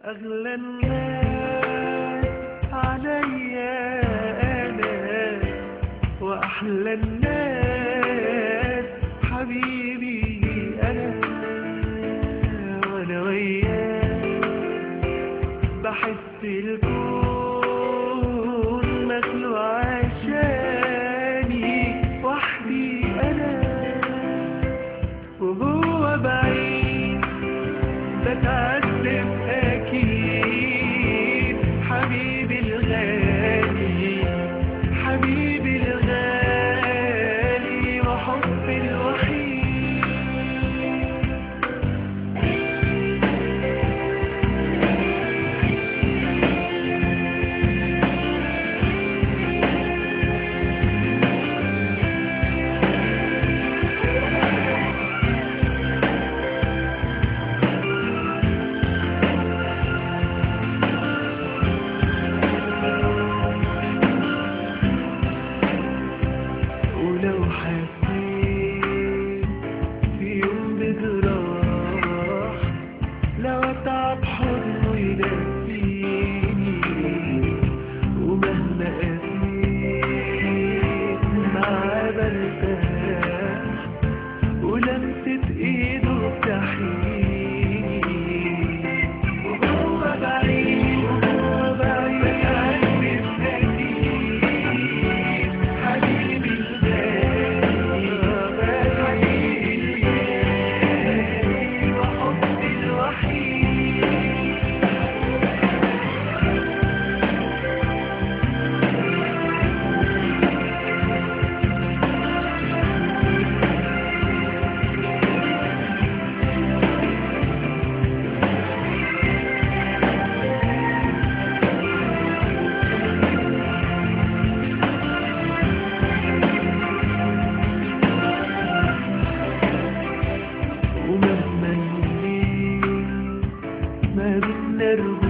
أغلى الناس عليا أنا وأحلى الناس حبيبي أنا وأنا وياك بحس الكون مخلوق عشاني وحدي أنا وهو بعيد بتعذب أكيد حبيبي الغالي حبيبي الغالي وحبي الوحيد ولو حسيت في يوم بجراح لو اتعب حضنه ينسيني ومهما قسيت معاه برتاح ولمسة ايده بتحييني وهو بعيد وهو بعيد بتعذب أكيد حبيبي الغالي حبيبي الغالي وحبي الوحيد ومهما الليل ما بينا